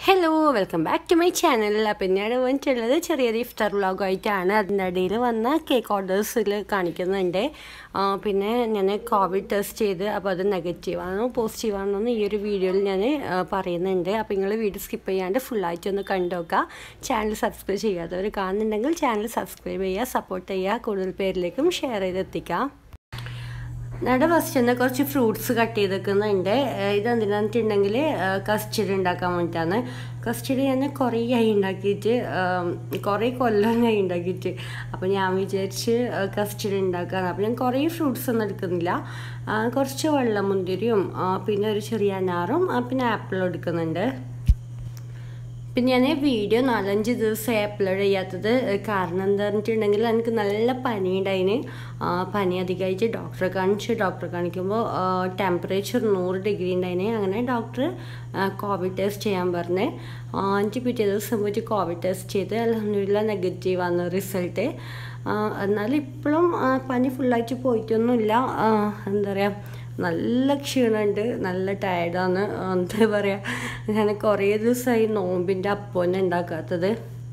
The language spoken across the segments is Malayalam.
hello welcome back to my channel അപ്പം പിന്നീട് വന്നിട്ടുള്ളത് ചെറിയൊരു ഇഫ്താർ വ്ളോഗായിട്ടാണ് അതിൻ്റെ ഇടയിൽ വന്ന കേക്ക് ഓർഡേഴ്സിൽ കാണിക്കുന്നുണ്ട് ആ, പിന്നെ ഞാൻ കോവിഡ് ടെസ്റ്റ് ചെയ്ത് അപ്പോൾ അത് നെഗറ്റീവ് ആണോ പോസിറ്റീവ് ആണോ എന്ന് ഈ ഒരു വീഡിയോയിൽ ഞാൻ പറയുന്നുണ്ട് അപ്പോൾ നിങ്ങൾ വീഡിയോ സ്കിപ്പ് ചെയ്യാണ്ട് ഫുള്ളായിട്ട് ഒന്ന് കണ്ടു നോക്കുക ചാനൽ സബ്സ്ക്രൈബ് ചെയ്യാത്തവർ കാണുന്നുണ്ടെങ്കിൽ ചാനൽ സബ്സ്ക്രൈബ് ചെയ്യുക സപ്പോർട്ട് ചെയ്യുക കൂടുതൽ പേരിലേക്കും ഷെയർ ചെയ്തെത്തിക്കുക നട ഫസ്റ്റ് തന്നെ കുറച്ച് ഫ്രൂട്ട്സ് കട്ട് ചെയ്ത് വെക്കുന്നുണ്ട് ഇതെന്തിനാന്ന് വെച്ചിട്ടുണ്ടെങ്കിൽ കസ്റ്റഡി ഉണ്ടാക്കാൻ വേണ്ടിയിട്ടാണ് കസ്റ്റഡി ഞാൻ കുറേ ആയി ഉണ്ടാക്കിയിട്ട് കുറേ കൊല്ലമായി ഉണ്ടാക്കിയിട്ട് അപ്പോൾ ഞാൻ വിചാരിച്ച് കസ്റ്റഡി ഉണ്ടാക്കാന്ന് അപ്പോൾ ഞാൻ കുറേ ഫ്രൂട്ട്സ് ഒന്നും എടുക്കുന്നില്ല ആ, കുറച്ച് വെള്ളമുന്തിരിയും ആ, പിന്നെ ഒരു ചെറിയ അനാറും ആ, പിന്നെ ആപ്പിളും എടുക്കുന്നുണ്ട് പിന്നെ ഞാൻ വീഡിയോ നാലഞ്ച് ദിവസം അപ്ലോഡ് ചെയ്യാത്തത് കാരണം എന്താ പറഞ്ഞിട്ടുണ്ടെങ്കിൽ എനിക്ക് നല്ല പനി ഉണ്ടായിന് ആ, പനി അധികമായിട്ട് ഡോക്ടറെ കാണിച്ചു ഡോക്ടറെ കാണിക്കുമ്പോൾ ടെമ്പറേച്ചർ നൂറ് ഡിഗ്രി ഉണ്ടായിന് അങ്ങനെ ഡോക്ടർ കോവിഡ് ടെസ്റ്റ് ചെയ്യാൻ പറഞ്ഞ് ആ, എനിക്ക് പിറ്റേ ദിവസം പോയിട്ട് കോവിഡ് ടെസ്റ്റ് ചെയ്ത് അലഹമില്ല നെഗറ്റീവ് ആണ് റിസൾട്ട് എന്നാലും ഇപ്പോഴും പനി ഫുള്ളായിട്ട് പോയിട്ടൊന്നുമില്ല ആ, എന്താ പറയുക നല്ല ക്ഷീണമുണ്ട് നല്ല ടയർഡാണ് എന്താ പറയുക ഞാൻ കുറേ ദിവസമായി നോമ്പിൻ്റെ അപ്പോന്നെ ഉണ്ടാക്കാത്തത്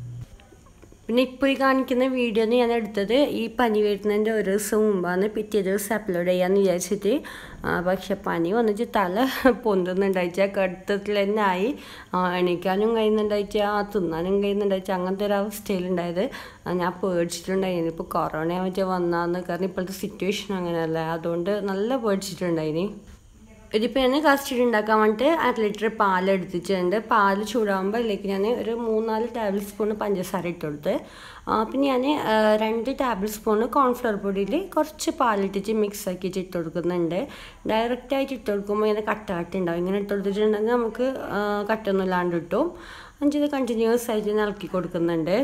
പിന്നെ ഇപ്പോൾ ഈ കാണിക്കുന്ന വീഡിയോ ഞാൻ എടുത്തത് ഈ പനി വരുന്നതിൻ്റെ ഒരു ദിവസം മുമ്പാണ് പിറ്റേ ദിവസം അപ്ലോഡ് ചെയ്യാമെന്ന് വിചാരിച്ചിട്ട് ആ, പക്ഷെ പനി വന്നിട്ട് തല പൊന്തുന്നുണ്ടായിച്ച കടുത്തത്തിൽ തന്നെ ആയി ആ, എണീക്കാനും കഴിയുന്നുണ്ടായിച്ച തിന്നാനും കഴിയുന്നുണ്ടായിച്ച അങ്ങനത്തെ ഒരു അവസ്ഥയിലുണ്ടായത് ആ, ഞാൻ പേടിച്ചിട്ടുണ്ടായിരുന്നു ഇപ്പോൾ കൊറോണ മറ്റേ വന്നാന്ന് കാരണം ഇപ്പോഴത്തെ സിറ്റുവേഷൻ അങ്ങനെയല്ല അതുകൊണ്ട് നല്ല പേടിച്ചിട്ടുണ്ടായിനി ഇതിപ്പോൾ ഞാൻ കസ്റ്റഡി ഉണ്ടാക്കാൻ വേണ്ടിയിട്ട് അര ലിറ്റർ പാൽ എടുത്തിട്ടുണ്ട് പാൽ ചൂടാകുമ്പോൾ അതിലേക്ക് ഞാൻ ഒരു മൂന്നാല് ടേബിൾ സ്പൂൺ പഞ്ചസാര ഇട്ട് കൊടുത്ത് ആ, പിന്നെ ഞാൻ രണ്ട് ടേബിൾ സ്പൂൺ കോൺഫ്ലവർ പൊടിയിൽ കുറച്ച് പാലിട്ടിട്ട് മിക്സ് ആക്കിയിട്ട് ഇട്ട് കൊടുക്കുന്നുണ്ട് ഡയറക്റ്റായിട്ട് ഇട്ട് കൊടുക്കുമ്പോൾ ഇങ്ങനെ കട്ട കട്ട ഉണ്ടാവും ഇങ്ങനെ ഇട്ട് കൊടുത്തിട്ടുണ്ടെങ്കിൽ നമുക്ക് ആ, കട്ടൊന്നും ഇല്ലാണ്ട് കിട്ടും അഞ്ചത് കണ്ടിന്യൂസ് ആയിട്ട് ഞാൻ ഇളക്കി കൊടുക്കുന്നുണ്ട്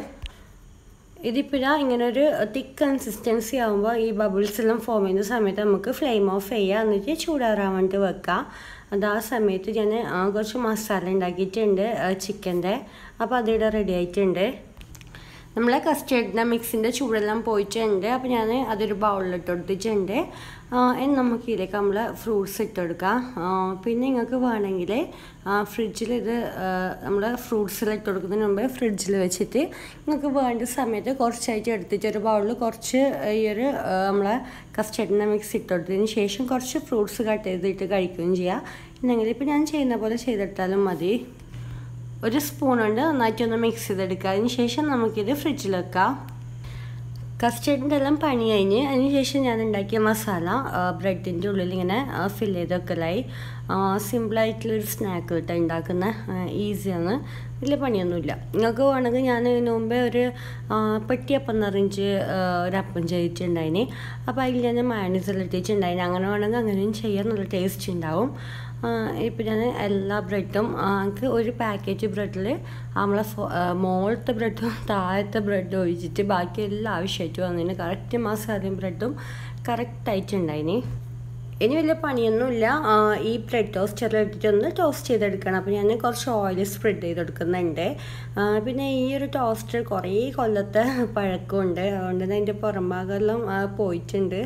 ഇതിപ്പോൾ ഇതാ ഇങ്ങനെ ഒരു തിക്ക് കൺസിസ്റ്റൻസി ആകുമ്പോൾ ഈ ബബിൾസ് എല്ലാം ഫോം ചെയ്യുന്ന സമയത്ത് നമുക്ക് ഫ്ലെയിം ഓഫ് ചെയ്യുക എന്നിട്ട് ചൂടാറാൻ വേണ്ടി വെക്കാം അത് ആ സമയത്ത് ഞാൻ ആ, കുറച്ച് മസാല ഉണ്ടാക്കിയിട്ടുണ്ട് ചിക്കൻ്റെ അപ്പോൾ അതിവിടെ റെഡി ആയിട്ടുണ്ട് നമ്മളെ കസ്റ്റേർഡിൻ്റെ മിക്സിൻ്റെ ചൂടെല്ലാം പോയിട്ടുണ്ട് അപ്പോൾ ഞാൻ അതൊരു ബൗളിലിട്ട് കൊടുത്തിട്ടുണ്ട് ഇനി നമുക്ക് ഇതിലേക്ക് നമ്മൾ ഫ്രൂട്ട്സ് ഇട്ട് കൊടുക്കാം ആ, പിന്നെ നിങ്ങൾക്ക് വേണമെങ്കിൽ ഫ്രിഡ്ജിൽ ഇത് നമ്മൾ ഫ്രൂട്ട്സിൽ ഇട്ട് കൊടുക്കുന്നതിന് മുമ്പേ ഫ്രിഡ്ജിൽ വെച്ചിട്ട് നിങ്ങൾക്ക് വേണ്ട സമയത്ത് കുറച്ചായിട്ട് എടുത്തിട്ട് ഒരു ബൗളിൽ കുറച്ച് ഈ ഒരു ആ, നമ്മളെ കസ്റ്റേർഡിൻ്റെ മിക്സ് ഇട്ട് കൊടുത്തതിന് ശേഷം കുറച്ച് ഫ്രൂട്ട്സ് കട്ട് ചെയ്തിട്ട് കഴിക്കുകയും ചെയ്യാം ഇല്ലെങ്കിൽ ഇപ്പോൾ ഞാൻ ചെയ്യുന്ന പോലെ ചെയ്തിട്ടാലും മതി ഒരു സ്പൂൺ കൊണ്ട് നന്നായിട്ടൊന്ന് മിക്സ് ചെയ്തെടുക്കുക അതിന് ശേഷം നമുക്കിത് ഫ്രിഡ്ജിൽ വെക്കാം കസ്റ്റേർഡിൻ്റെ എല്ലാം പണി കഴിഞ്ഞ് അതിന് ശേഷം ഞാൻ ഉണ്ടാക്കിയ മസാല ബ്രെഡിൻ്റെ ഉള്ളിൽ ഇങ്ങനെ ഫില്ല് ചെയ്ത് വെക്കലായി സിമ്പിളായിട്ടുള്ളൊരു സ്നാക്ക് കിട്ടുക ഉണ്ടാക്കുന്ന ഈസിയാണ് വലിയ പണിയൊന്നുമില്ല നിങ്ങൾക്ക് വേണമെങ്കിൽ ഞാൻ ഇതിന് മുമ്പേ ഒരു ആ, പെട്ടിയപ്പം നിറഞ്ഞ് ഒരു അപ്പം ചെയ്തിട്ടുണ്ടായിന് അപ്പോൾ അതിൽ ഞാൻ മയണീസെല്ലാം ഇട്ടിട്ടുണ്ടായിന് അങ്ങനെ വേണമെങ്കിൽ അങ്ങനെയും ചെയ്യാൻ നല്ല ടേസ്റ്റ് ഉണ്ടാവും ഇപ്പം ഞാൻ എല്ലാ ബ്രെഡും എനിക്ക് ഒരു പാക്കറ്റ് ബ്രെഡിൽ നമ്മളെ മുകളിലത്തെ ബ്രെഡും താഴത്തെ ബ്രെഡും ഒഴിച്ചിട്ട് ബാക്കി എല്ലാം ആവശ്യമായിട്ട് വന്നതിന് കറക്റ്റ് മസാലയും ബ്രെഡും കറക്റ്റായിട്ടുണ്ടായിന് ഇനി വലിയ പണിയൊന്നുമില്ല ആ, ഈ ബ്രെഡ് ടോസ്റ്ററിൽ ഇട്ടിട്ടൊന്ന് ടോസ്റ്റ് ചെയ്തെടുക്കണം അപ്പോൾ ഞാൻ കുറച്ച് ഓയിൽ സ്പ്രെഡ് ചെയ്തെടുക്കുന്നുണ്ട് ആ, പിന്നെ ഈ ഒരു ടോസ്റ്റർ കുറേ കൊല്ലത്തെ പഴക്കമുണ്ട് അതുകൊണ്ട് തന്നെ അതിൻ്റെ പുറംഭാഗമെല്ലാം ആ, പോയിട്ടുണ്ട്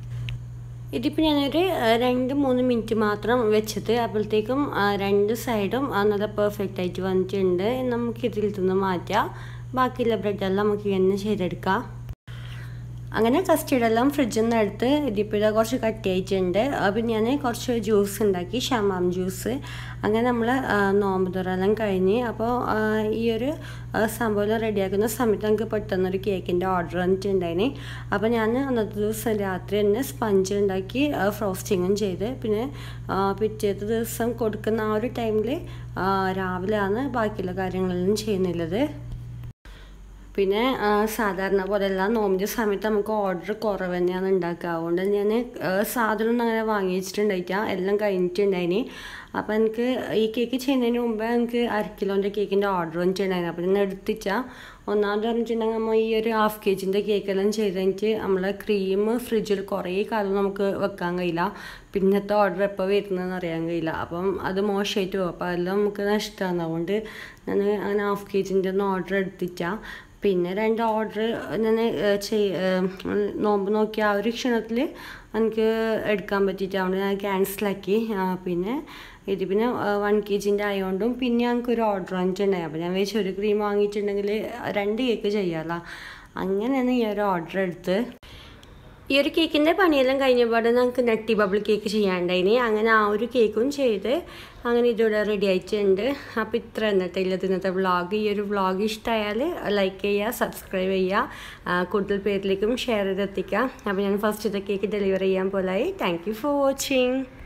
ഇതിപ്പോൾ ഞാനൊരു ആ, രണ്ട് മൂന്ന് മിനിറ്റ് മാത്രം വെച്ചത് അപ്പോഴത്തേക്കും ആ, രണ്ട് സൈഡും ആ, നല്ല പെർഫെക്റ്റ് ആയിട്ട് വന്നിട്ടുണ്ട് നമുക്ക് ഇതിൽ നിന്ന് മാറ്റാം ബാക്കിയുള്ള ബ്രെഡെല്ലാം നമുക്ക് ഇങ്ങനെ ചെയ്തെടുക്കാം അങ്ങനെ കസ്റ്റർഡെല്ലാം ഫ്രിഡ്ജിൽ നിന്ന് എടുത്ത് ഇതിപ്പോൾ ഇതാ കുറച്ച് കട്ടിയായിട്ടുണ്ട് പിന്നെ ഞാൻ കുറച്ച് ജ്യൂസ് ഉണ്ടാക്കി ഷമാം ജ്യൂസ് അങ്ങനെ നമ്മൾ നോമ്പ് തുറയെല്ലാം കഴിഞ്ഞ് അപ്പോൾ ആ, ഈ ഒരു ആ, സംഭവം റെഡിയാക്കുന്ന സമയത്ത് നമുക്ക് പെട്ടെന്നൊരു കേക്കിൻ്റെ ഓർഡർ വന്നിട്ടുണ്ടായിന് അപ്പോൾ ഞാൻ അന്നത്തെ ദിവസം രാത്രി തന്നെ സ്പഞ്ച് ഉണ്ടാക്കി ഫ്രോസ്റ്റിങ്ങും ചെയ്ത് പിന്നെ ആ, പിറ്റേത്തെ ദിവസം കൊടുക്കുന്ന ആ ഒരു ടൈമിൽ രാവിലെയാണ് ബാക്കിയുള്ള കാര്യങ്ങളെല്ലാം ചെയ്യുന്നുള്ളത് പിന്നെ ആ, സാധാരണ പോലെയല്ല നോമ്പിൻ്റെ സമയത്ത് നമുക്ക് ഓർഡർ കുറവ് തന്നെയാണ് ഉണ്ടാക്കുക അതുകൊണ്ട് ഞാൻ സാധനം ഒന്നും അങ്ങനെ വാങ്ങി വെച്ചിട്ടുണ്ടായിട്ടില്ല എല്ലാം കഴിഞ്ഞിട്ടുണ്ടായിന് അപ്പോൾ എനിക്ക് ഈ കേക്ക് ചെയ്യുന്നതിന് മുമ്പേ എനിക്ക് അര കിലോൻ്റെ കേക്കിൻ്റെ ഓർഡർ വന്നിട്ടുണ്ടായിരുന്നു അപ്പോൾ ഞാൻ എടുത്തിച്ചാൽ ഒന്നാമത് പറഞ്ഞിട്ടുണ്ടെങ്കിൽ നമ്മൾ ഈ ഒരു ഹാഫ് കെ ജിൻ്റെ കേക്കെല്ലാം ചെയ്ത് കഴിഞ്ഞിട്ട് നമ്മളെ ക്രീം ഫ്രിഡ്ജിൽ കുറേ കാലം നമുക്ക് വെക്കാൻ കഴിയില്ല പിന്നത്തെ ഓർഡർ എപ്പോൾ വരുന്നതെന്ന് അറിയാൻ കഴിയില്ല അപ്പം അത് മോശമായിട്ട് പോകും അപ്പോൾ അതെല്ലാം നമുക്ക് നഷ്ടമാണ് അതുകൊണ്ട് ഞാൻ അങ്ങനെ ഹാഫ് കെ ജിൻ്റെ ഒന്നും ഓർഡർ എടുത്തിട്ടാൽ പിന്നെ രണ്ട് ഓർഡർ ഞാൻ ചെയ് നോമ്പ് നോക്കിയ ആ ഒരു ക്ഷണത്തിൽ എനിക്ക് എടുക്കാൻ പറ്റിയിട്ട് അതുകൊണ്ട് ഞാൻ ക്യാൻസലാക്കി പിന്നെ ഇത് പിന്നെ വൺ കെ ജിൻ്റെ ആയതുകൊണ്ടും പിന്നെ ഞങ്ങൾക്ക് ഒരു ഓർഡർ വന്നിട്ടുണ്ടായി അപ്പോൾ ഞാൻ വിചാരിച്ചു ഒരു ക്രീം വാങ്ങിയിട്ടുണ്ടെങ്കിൽ രണ്ട് കേക്ക് ചെയ്യാമല്ലോ അങ്ങനെയാണ് ഈ ഒരു ഓർഡർ എടുത്ത് ഈ ഒരു കേക്കിൻ്റെ പണിയെല്ലാം കഴിഞ്ഞപാട് നമുക്ക് നട്ടി ബബിൾ കേക്ക് ചെയ്യാണ്ടായിനി അങ്ങനെ ആ ഒരു കേക്കും ചെയ്ത് അങ്ങനെ ഇതിവിടെ റെഡി ആയിട്ടുണ്ട് അപ്പോൾ ഇത്ര എന്നിട്ട് ഇല്ലത് ഇന്നത്തെ വ്ളോഗ് ഈ ഒരു വ്ളോഗ് ഇഷ്ടമായാൽ ലൈക്ക് ചെയ്യുക സബ്സ്ക്രൈബ് ചെയ്യുക കൂടുതൽ പേരിലേക്കും ഷെയർ ചെയ്തെത്തിക്കുക അപ്പോൾ ഞാൻ ഫസ്റ്റ് കേക്ക് ഡെലിവറി ചെയ്യാൻ പോലായി താങ്ക് യു ഫോർ വാച്ചിങ്